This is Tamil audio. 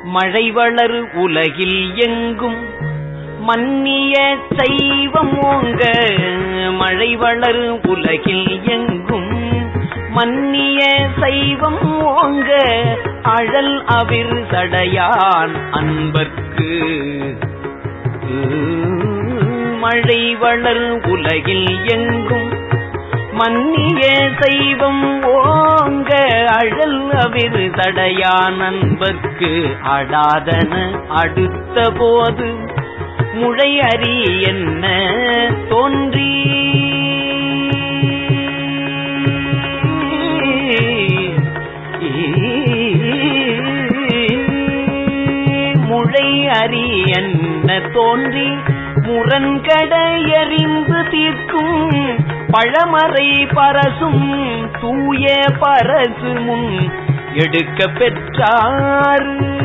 மழை வளர் உலகில் எங்கும் மன்னிய சைவம் ஓங்க மழை வளர் உலகில் எங்கும் மன்னிய சைவம் ஓங்க அழல் அவிர் சடையான் அன்பர்க்கு மழை வளர் உலகில் எங்கும் மன்னிய சைவம் ஓங்க அழல் அவிர் தடையான் அன்பர்க்கு அடாதன அடுத்த போது முழை அறி என்ன தோன்றி முழை அறி என்ன தோன்றி முரண்கடையறிந்து தீர்க்கும் பழமறை பரசும் தூய பரசு முன் எடுக்க பெற்றார்